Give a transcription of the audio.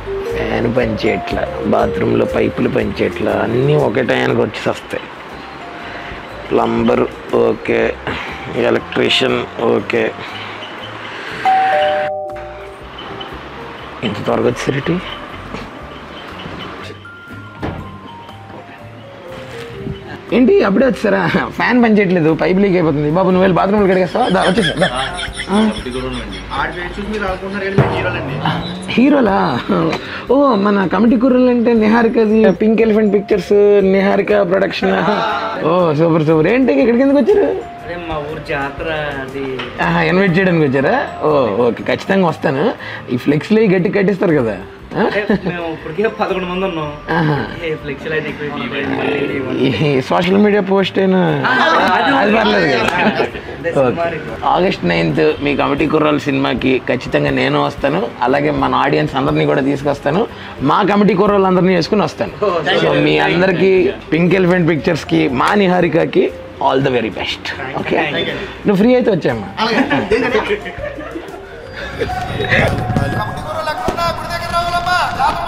Fan పనిచేయట్లా బాత్రూంలో పైపులు పనిచేయట్లా అన్నీ ఒకే టయానికి వచ్చి వస్తాయి ప్లంబర్ ఓకే ఎలక్ట్రీషియన్ ఓకే ఇంత త్వరగా వచ్చేసరికి ఏంటి అప్పుడే వచ్చారా ఫ్యాన్ పనిచేయట్లేదు పైప్ లీక్ అయిపోతుంది బాబు నువ్వు వెళ్ళి బాత్రూమ్లో కడిగేస్తావా దా వచ్చేసా దా. ఆ. హీరోలా ఓ మన కమిటీ కుర్రలు అంటే నిహారికది Pink Elephant Pictures Niharika production ఓ సూపర్ సూపర్ ఏంటి ఇక్కడికి ఎందుకు వచ్చారు అదే మా ఊరు జాతర అది ఆహా, ఇన్వైట్ చేయడానికి వచ్చారా ఓ ఓకే ఖచ్చితంగా వస్తాను ఈ ఫ్లెక్స్లో గట్టి కట్టిస్తారు కదా ఆ? అంటే మేము ఇప్పటికే పదకొండు మంది ఉన్నాం ఆహా. ఏ ఫ్లెక్సీలు అయితే ఎక్కువ తీయలేదు, మళ్ళీ ఇవ్వండి. ఈ సోషల్ మీడియా పోస్ట్ అయినా అది పర్లేదు కదా అదే సుమారు. ఆగస్ట్ నైన్త్ మీ కమిటీ కుర్రాల సినిమాకి ఖచ్చితంగా నేను వస్తాను అలాగే మన ఆడియన్స్ అందరినీ కూడా తీసుకొస్తాను మా కమిటీ కుర్రాళ్ళు అందరినీ వేసుకుని వస్తాను సో మీ అందరికీ పింక్ ఎలిఫెంట్ పిక్చర్స్కి మా నిహారికకి all the very best okay నువ్వు ఫ్రీ అయితే వచ్చామ్మా కమిటీ కూరలు ఎక్కడున్నా గుడి దగ్గర రావాలమ్మా జాతర